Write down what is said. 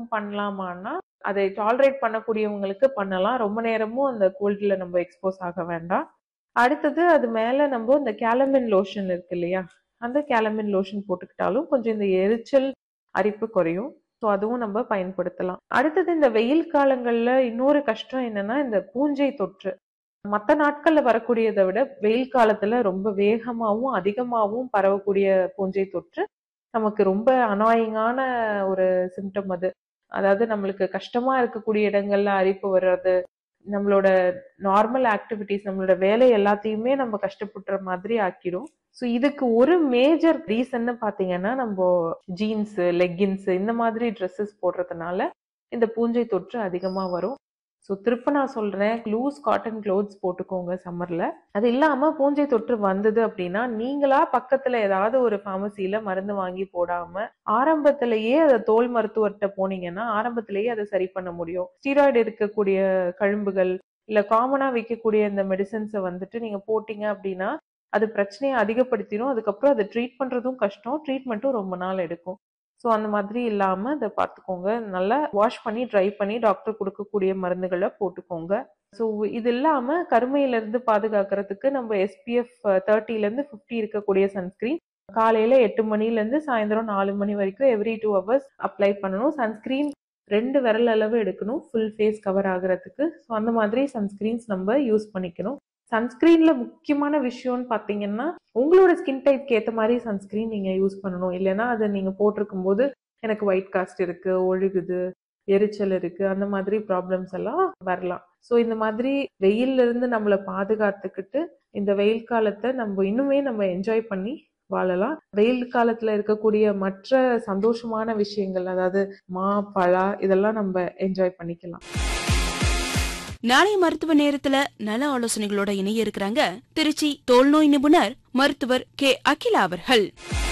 பண்ணலாமான்னா அதை டாலரேட் பண்ணக்கூடியவங்களுக்கு பண்ணலாம் ரொம்ப நேரமும் அந்த கோல்டுல நம்ம எக்ஸ்போஸ் ஆக வேண்டாம் அடுத்தது அது மேல நம்ம இந்த கேலமின் லோஷன் இருக்கு இல்லையா அந்த கேலமின் லோஷன் போட்டுக்கிட்டாலும் கொஞ்சம் இந்த எரிச்சல் அரிப்பு குறையும் ஸோ அதுவும் நம்ம பயன்படுத்தலாம் அடுத்தது இந்த வெயில் காலங்கள்ல இன்னொரு கஷ்டம் என்னன்னா இந்த பூஞ்சை தொற்று மற்ற நாட்கள்ல வரக்கூடியதை விட வெயில் காலத்துல ரொம்ப வேகமாவும் அதிகமாகவும் பரவக்கூடிய பூஞ்சை தொற்று நமக்கு ரொம்ப அனாயிங்கான ஒரு சிம்டம் அது அதாவது நம்மளுக்கு கஷ்டமா இருக்கக்கூடிய இடங்கள்ல அரிப்பு வர்றது நம்மளோட நார்மல் ஆக்டிவிட்டிஸ் நம்மளோட வேலை எல்லாத்தையுமே நம்ம கஷ்டப்படுற மாதிரி ஆக்கிடும் ஸோ இதுக்கு ஒரு மேஜர் ரீசன்னு பார்த்தீங்கன்னா நம்ம ஜீன்ஸ் லெக்கின்ஸ் இந்த மாதிரி ட்ரெஸ்ஸஸ் போடுறதுனால இந்த பூஞ்சை தொற்று அதிகமாக வரும் ஸோ திருப்ப நான் சொல்றேன் லூஸ் காட்டன் க்ளோத்ஸ் போட்டுக்கோங்க சம்மர்ல அது இல்லாம பூஞ்சை தொற்று வந்தது அப்படின்னா நீங்களா பக்கத்துல ஏதாவது ஒரு ஃபார்மசியில மருந்து வாங்கி போடாம ஆரம்பத்திலேயே அதை தோல் மருத்துவர்கிட்ட போனீங்கன்னா ஆரம்பத்திலேயே அதை சரி பண்ண முடியும் ஸ்டீராய்டு இருக்கக்கூடிய கழும்புகள் இல்ல காமனா விற்கக்கூடிய இந்த மெடிசன்ஸை வந்துட்டு நீங்க போட்டீங்க அப்படின்னா அது பிரச்சனையை அதிகப்படுத்திடும் அதுக்கப்புறம் அதை ட்ரீட் பண்றதும் கஷ்டம் ட்ரீட்மெண்ட்டும் ரொம்ப நாள் எடுக்கும் ஸோ அந்த மாதிரி இல்லாம அதை பார்த்துக்கோங்க நல்லா வாஷ் பண்ணி ட்ரை பண்ணி டாக்டர் கொடுக்கக்கூடிய மருந்துகளை போட்டுக்கோங்க ஸோ இது இல்லாம கருமையில இருந்து பாதுகாக்கிறதுக்கு நம்ம எஸ்பிஎஃப் தேர்ட்டில இருந்து ஃபிஃப்டி இருக்கக்கூடிய சன்ஸ்கிரீன் காலையில எட்டு மணில இருந்து சாயந்தரம் நாலு மணி வரைக்கும் எவ்ரி டூ ஹவர்ஸ் அப்ளை பண்ணணும் சன்ஸ்கிரீன் ரெண்டு விரல் அளவு எடுக்கணும் ஃபுல் ஃபேஸ் கவர் ஆகுறதுக்கு ஸோ அந்த மாதிரி சன்ஸ்கிரீன்ஸ் நம்ம யூஸ் பண்ணிக்கணும் சன்ஸ்கிரீன்ல முக்கியமான விஷயம்னு பார்த்தீங்கன்னா உங்களோட ஸ்கின் டைப்க்கு ஏற்ற மாதிரி சன்ஸ்கிரீன் நீங்க யூஸ் பண்ணணும் இல்லைன்னா அதை நீங்க போட்டிருக்கும் போது எனக்கு ஒயிட் காஸ்ட் இருக்கு ஒழுகுது எரிச்சல் இருக்கு அந்த மாதிரி ப்ராப்ளம்ஸ் எல்லாம் வரலாம் ஸோ இந்த மாதிரி வெயில்ல இருந்து நம்மளை பாதுகாத்துக்கிட்டு இந்த வெயில் காலத்தை நம்ம இன்னுமே நம்ம என்ஜாய் பண்ணி வாழலாம் வெயில் காலத்துல இருக்கக்கூடிய மற்ற சந்தோஷமான விஷயங்கள் அதாவது மா பழா இதெல்லாம் நம்ம என்ஜாய் பண்ணிக்கலாம் நாளைய மருத்துவ நேரத்துல நல ஆலோசனைகளோட இணைய இருக்கிறாங்க திருச்சி தோல்நோய் நிபுணர் மருத்துவர் கே அகிலா அவர்கள்